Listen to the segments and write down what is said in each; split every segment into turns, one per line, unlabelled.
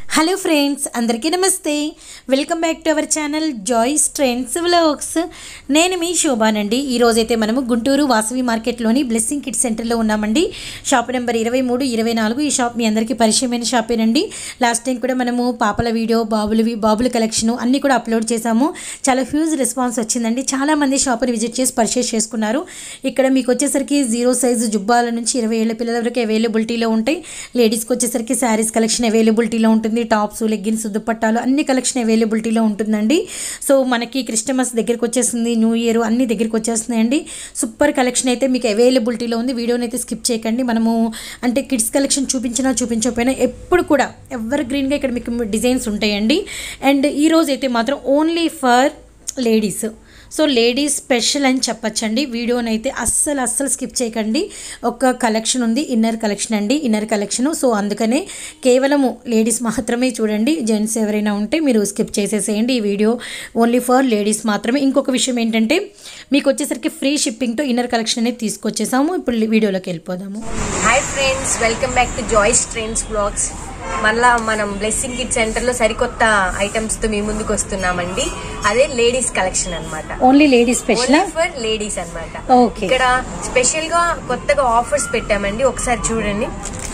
Hello friends అందరికీ నమస్తే welcome back to our channel joys trends vlogs నేను మీ శోభానండి ఈరోజైతే మనము గుంటూరు వాసవి మార్కెట్లోని బ్లెస్సింగ్ కిడ్ సెంటర్లో ఉన్నామండి షాప్ నెంబర్ ఇరవై మూడు ఇరవై నాలుగు ఈ షాప్ మీ అందరికీ పరిచయమైన షాపేనండి లాస్ట్ టైం కూడా మనము పాపల వీడియో బాబులవి బాబుల కలెక్షన్ అన్నీ కూడా అప్లోడ్ చేశాము చాలా హ్యూజ్ రెస్పాన్స్ వచ్చిందండి చాలామంది షాప్ని విజిట్ చేసి పర్చేస్ చేసుకున్నారు ఇక్కడ మీకు వచ్చేసరికి జీరో సైజు జుబ్బాల నుంచి ఇరవై ఏళ్ళ పిల్లల వరకు అవైలబిలిటీలో ఉంటాయి లేడీస్కి వచ్చేసరికి శారీస్ కలెక్షన్ అవైలబిలిటీలో ఉంటుంది టాప్స్ లెగ్గిన్స్ దుప్పట్టాలు అన్ని కలెక్షన్ అవైలబిలిటీలో ఉంటుందండి సో మనకి క్రిస్టమస్ దగ్గరికి వచ్చేసింది న్యూ ఇయర్ అన్ని దగ్గరికి వచ్చేస్తున్నాయండి సూపర్ కలెక్షన్ అయితే మీకు అవైలబిలిటీలో ఉంది వీడియోని అయితే స్కిప్ చేయకండి మనము అంటే కిడ్స్ కలెక్షన్ చూపించినా చూపించకపోయినా ఎప్పుడు కూడా ఎవర్ గ్రీన్గా ఇక్కడ మీకు డిజైన్స్ ఉంటాయండి అండ్ ఈ రోజు అయితే మాత్రం only for ladies so ladies special అని చెప్పచ్చండి వీడియోని అయితే అస్సలు అస్సలు స్కిప్ చేయకండి ఒక కలెక్షన్ ఉంది ఇన్నర్ కలెక్షన్ అండి ఇన్నర్ కలెక్షన్ సో అందుకనే కేవలము లేడీస్ మాత్రమే చూడండి జెంట్స్ ఎవరైనా ఉంటే మీరు స్కిప్ చేసేసేయండి ఈ వీడియో ఓన్లీ ఫర్ లేడీస్ మాత్రమే ఇంకొక విషయం ఏంటంటే మీకు వచ్చేసరికి ఫ్రీ షిప్పింగ్తో ఇన్నర్ కలెక్షన్ అనేది తీసుకొచ్చేసాము ఇప్పుడు వీడియోలోకి వెళ్ళిపోదాము
hi friends welcome back to joys trends blogs మళ్ళా మనం బ్లెస్సింగ్ కిడ్ సెంటర్ లో సరికొత్త ఐటమ్స్ తో మీ ముందుకు వస్తున్నామండి అదే లేడీస్ కలెక్షన్ అన్నమాట
only ladies special
only for ladies అన్నమాట
ఓకే
ఇక్కడ స్పెషల్ గా కొత్తగా ఆఫర్స్ పెట్టామండి ఒకసారి చూడండి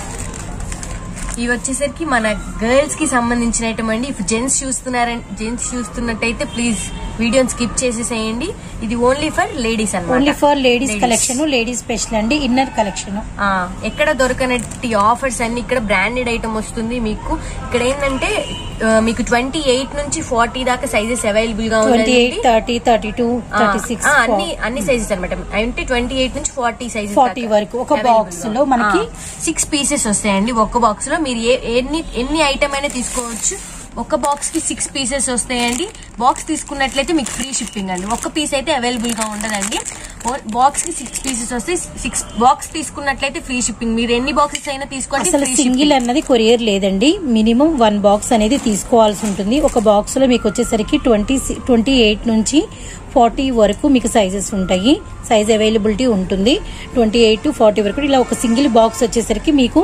ఇవి వచ్చేసరికి మన గర్ల్స్ కి సంబంధించిన ఐటమ్ అండి ఇఫ్ జెంట్స్ చూస్తున్నారంటే జెంట్స్ చూస్తున్నట్టయితే ప్లీజ్ వీడియోని స్కిప్ చేసేసేయండి ఇది ఓన్లీ ఫర్ లేడీస్
ఓన్లీ
అన్నమాట
for ladies collection ladies special అండి ఇన్నర్ కలెక్షన్
ఆ, ఎక్కడ దొరకనట్టి ఆఫర్స్ అన్ని ఇక్కడ బ్రాండెడ్ ఐటమ్ వస్తుంది మీకు ఇక్కడ ఏంటంటే ఆ, మీకు ట్వంటీ ఎయిట్ నుంచి ఫార్టీ దాకా సైజెస్ అవైలబుల్ గా
ట్వంటీ
ఉన్నాయి
eight thirty thirty two thirty six
అన్ని అన్ని సైజెస్ అనమాట అంటే ట్వంటీ ఎయిట్ నుంచి ఫార్టీ సైజెస్
40 వరకు ఒక box లో మనకి
సిక్స్ పీసెస్ వస్తాయండి ఒక్క బాక్స్ లో మీరు ఏ- ఎన్ని ఎన్ని ఐటమ్ అయినా తీసుకోవచ్చు ఒక బాక్స్ కి సిక్స్ పీసెస్ వస్తాయండి బాక్స్ తీసుకున్నట్లయితే మీకు ఫ్రీ షిప్పింగ్ అండి ఒక పీస్ అయితే అవైలబుల్ గా ఉండదండి బాక్స్ కి సిక్స్ పీసెస్ వస్తాయి సిక్స్ బాక్స్ తీసుకున్నట్లయితే ఫ్రీ షిప్పింగ్ మీరు ఎన్ని బాక్సెస్ అయినా తీసుకోండి
అసలు
free
సింగిల్ అన్నది కొరియర్ లేదండి మినిమం వన్ బాక్స్ అనేది తీసుకోవాల్సి ఉంటుంది ఒక బాక్స్ లో మీకు వచ్చేసరికి ట్వంటీ ట్వంటీ ఎయిట్ నుంచి ఫార్టీ వరకు మీకు సైజెస్ ఉంటాయి సైజ్ అవైలబిలిటీ ఉంటుంది ట్వంటీ ఎయిట్ టు ఫార్టీ వరకు ఇలా ఒక సింగిల్ బాక్స్ వచ్చేసరికి మీకు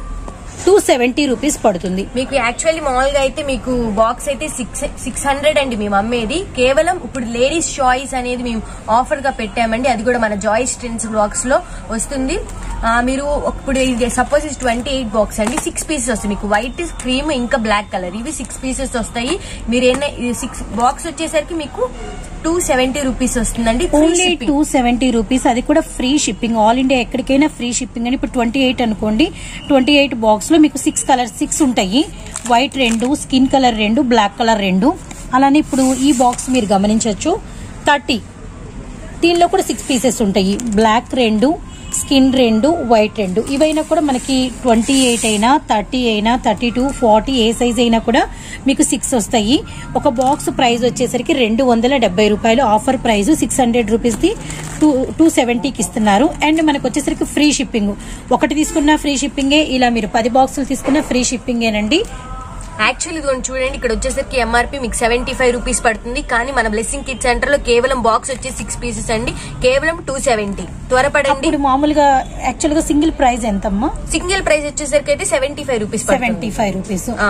టూ సెవెంటీ రూపీస్ పడుతుంది
మీకు యాక్చువల్లీ మామూలుగా అయితే మీకు బాక్స్ అయితే సిక్స్ సిక్స్ హండ్రెడ్ అండి మేము అమ్మేది కేవలం ఇప్పుడు లేడీస్ చాయిస్ అనేది మేము ఆఫర్ గా పెట్టామండి అది కూడా మన జాయిస్ ట్రెండ్స్ బాక్స్ లో వస్తుంది ఆ, మీరు ఇప్పుడు ఇది సపోజ్ ఇది ట్వంటీ ఎయిట్ బాక్స్ అండి సిక్స్ పీసెస్ వస్తాయి మీకు వైట్ క్రీమ్ ఇంకా బ్లాక్ కలర్ ఇవి సిక్స్ పీసెస్ వస్తాయి మీరు ఎన్న సిక్స్ బాక్స్ వచ్చేసరికి మీకు టూ సెవెంటీ రూపీస్ వస్తుందండి Free
only
shipping.
Two seventy rupees అది కూడా ఫ్రీ షిప్పింగ్ ఆల్ ఇండియా ఎక్కడికైనా ఫ్రీ షిప్పింగ్ అని ఇప్పుడు ట్వంటీ ఎయిట్ అనుకోండి ట్వంటీ ఎయిట్ బాక్స్ లో మీకు సిక్స్ కలర్ సిక్స్ ఉంటాయి వైట్ రెండు స్కిన్ కలర్ రెండు బ్లాక్ కలర్ రెండు అలానే ఇప్పుడు ఈ బాక్స్ మీరు గమనించవచ్చు థర్టీ దీనిలో కూడా సిక్స్ పీసెస్ ఉంటాయి బ్లాక్ రెండు స్కిన్ రెండు వైట్ రెండు ఇవైనా కూడా మనకి ట్వంటీ ఎయిట్ అయినా థర్టీ అయినా థర్టీ టూ ఫార్టీ ఏ సైజ్ అయినా కూడా మీకు సిక్స్ వస్తాయి ఒక బాక్స్ ప్రైస్ వచ్చేసరికి రెండు వందల డెబ్బై రూపాయలు ఆఫర్ ప్రైస్ సిక్స్ హండ్రెడ్ రూపీస్ది టూ టూ సెవెంటీకి ఇస్తున్నారు అండ్ మనకు వచ్చేసరికి ఫ్రీ షిప్పింగ్ ఒకటి తీసుకున్న ఫ్రీ షిప్పింగే ఇలా మీరు పది బాక్సులు తీసుకున్న ఫ్రీ షిప్పింగేనండి
యాక్చువల్లీ ఇదిగోండి చూడండి ఇక్కడ వచ్చేసరికి ఎంఆర్పి మీకు సెవెంటీ ఫైవ్ రూపీస్ పడుతుంది కానీ మన బ్లెస్సింగ్ కిట్ సెంటర్ లో కేవలం బాక్స్ వచ్చి సిక్స్ పీసెస్ అండి కేవలం టూ సెవెంటీ త్వరపడండి
ఇప్పుడు మామూలుగా యాక్చువల్ గా సింగిల్ ప్రైస్ ఎంతమ్మా
సింగిల్ ప్రైస్ వచ్చేసరికి అయితే seventy five rupees
seventy five rupees
ఆ,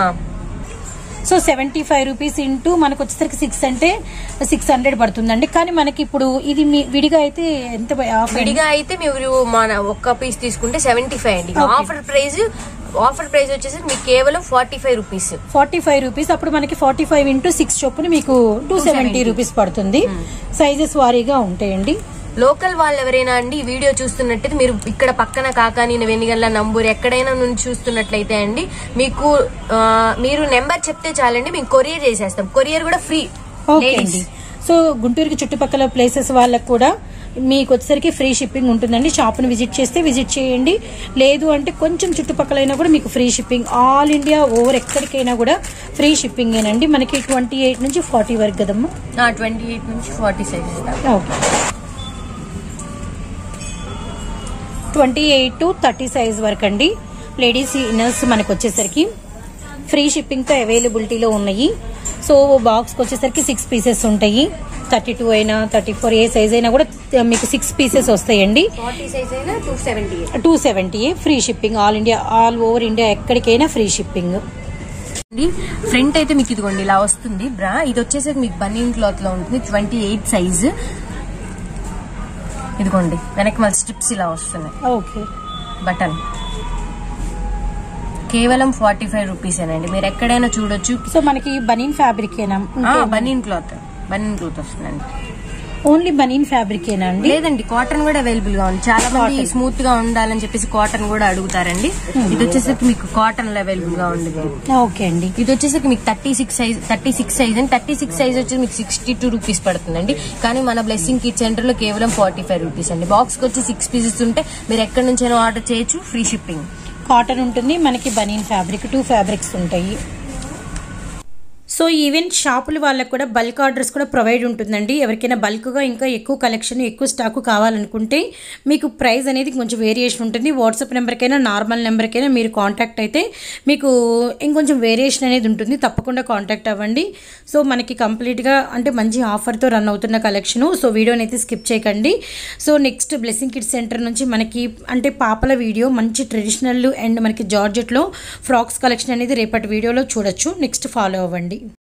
so seventy five rupees into మనకు వచ్చేసరికి సిక్స్ అంటే సిక్స్ హండ్రెడ్ పడుతుందండి కానీ మనకి ఇప్పుడు ఇది మీ విడిగా అయితే ఎంత ఆఫర్
విడిగా అయితే మీరు మన ఒక్క పీస్ తీసుకుంటే సెవెంటీ ఫైవ్ అండి
Okay.
Offer price offer price వచ్చేసి మీకు కేవలం forty five rupees
forty five rupees అప్పుడు మనకి ఫార్టీ ఫైవ్ ఇంటూ సిక్స్ చొప్పున మీకు టూ సెవెంటీ రూపీస్ పడుతుంది సైజెస్ వారీగా ఉంటాయండి
లోకల్ వాళ్ళు ఎవరైనా అండి ఈ వీడియో చూస్తున్నట్టయితే మీరు ఇక్కడ పక్కన కాకాని వెనిగల్ల నంబూరు ఎక్కడైనా నుంచి చూస్తున్నట్లయితే అండి మీకు ఆ, మీరు నెంబర్ చెప్తే చాలండి మేము కొరియర్ చేసేస్తాం కొరియర్ కూడా ఫ్రీ
ఓకే అండి సో గుంటూరుకి చుట్టుపక్కల ప్లేసెస్ వాళ్ళకు కూడా మీకు వచ్చేసరికి ఫ్రీ షిప్పింగ్ ఉంటుందండి షాప్ని విజిట్ చేస్తే విజిట్ చేయండి లేదు అంటే కొంచెం చుట్టుపక్కలైనా కూడా మీకు free shipping all India over ఎక్కడికైనా కూడా ఫ్రీ షిప్పింగ్ ఏనండి మనకి ట్వంటీ ఎయిట్ నుంచి ఫార్టీ వరకు కదమ్మా
ట్వంటీ ఎయిట్ నుంచి forty sizes
okay twenty eight to thirty size వరకు అండి లేడీస్ ఇన్నర్స్ మనకు వచ్చేసరికి ఫ్రీ షిప్పింగ్తో అవైలబిలిటీలో ఉన్నాయి సో బాక్స్కి వచ్చేసరికి సిక్స్ పీసెస్ ఉంటాయి థర్టీ టూ అయినా థర్టీ ఫోర్ ఏ సైజ్ అయినా కూడా మీకు సిక్స్ పీసెస్ వస్తాయండి
ఫార్టీ సైజ్ అయినా two seventy
two seventy free shipping all India all over India ఎక్కడికైనా ఫ్రీ షిప్పింగ్
అండి ఫ్రంట్ అయితే మీకు ఇదిగోండి ఇలా వస్తుంది బ్రా ఇది వచ్చేసరికి మీకు బనీన్ క్లాత్ లో ఉంటుంది ట్వంటీ ఎయిట్ సైజ్ ఇదిగోండి వెనక్కి మళ్ళీ స్ట్రిప్స్ ఇలా వస్తున్నాయి
ఓకే
బటన్ కేవలం ఫార్టీ ఫైవ్ రూపీస్ అండి మీరు ఎక్కడైనా చూడొచ్చు
సో మనకి బనీన్ ఫ్యాబ్రికేనా
బనీన్ క్లాత్ బనీన్ క్లాత్ వస్తుందండి
ఓన్లీ బనీన్ ఫ్యాబ్రికేనా అండి
లేదండి కాటన్ కూడా అవైలబుల్ గా ఉంది చాలా మంది స్మూత్ గా ఉండాలని చెప్పేసి కాటన్ కూడా అడుగుతారండి ఇది వచ్చేసరికి మీకు కాటన్ లో అవైలబుల్ గా ఉంది
ఓకే అండి
ఇది వచ్చేసరికి మీకు thirty six size thirty six size అండి థర్టీ సిక్స్ సైజ్ వచ్చి మీకు సిక్స్టీ టూ రూపీస్ పడుతుందండి కానీ మన బ్లెస్సింగ్ కిట్ సెంటర్ లో కేవలం ఫార్టీ ఫైవ్ రూపీస్ అండి బాక్స్ కి వచ్చి సిక్స్ పీసెస్ ఉంటే మీరు ఎక్కడి నుంచైనా ఆర్డర్ చేయొచ్చు ఫ్రీ షిప్పింగ్
కాటన్ ఉంటుంది మనకి బనీన్ ఫ్యాబ్రిక్ టూ ఫ్యాబ్రిక్స్ ఉంటాయి సో ఈవెన్ షాపుల వాళ్ళకు కూడా బల్క్ ఆర్డర్స్ కూడా ప్రొవైడ్ ఉంటుందండి ఎవరికైనా బల్క్గా ఇంకా ఎక్కువ కలెక్షన్ ఎక్కువ స్టాక్ కావాలనుకుంటే మీకు ప్రైస్ అనేది కొంచెం వేరియేషన్ ఉంటుంది వాట్సాప్ నెంబర్కైనా నార్మల్ నెంబర్కైనా మీరు కాంటాక్ట్ అయితే మీకు ఇంకొంచెం వేరియేషన్ అనేది ఉంటుంది తప్పకుండా కాంటాక్ట్ అవ్వండి సో మనకి కంప్లీట్గా అంటే మంచి ఆఫర్తో రన్ అవుతున్న కలెక్షను సో వీడియోని అయితే స్కిప్ చేయకండి so next blessing kids centre నుంచి మనకి అంటే పాపల వీడియో మంచి ట్రెడిషనల్ అండ్ మనకి జార్జెట్లో ఫ్రాక్స్ కలెక్షన్ అనేది రేపటి వీడియోలో చూడొచ్చు నెక్స్ట్ ఫాలో అవ్వండి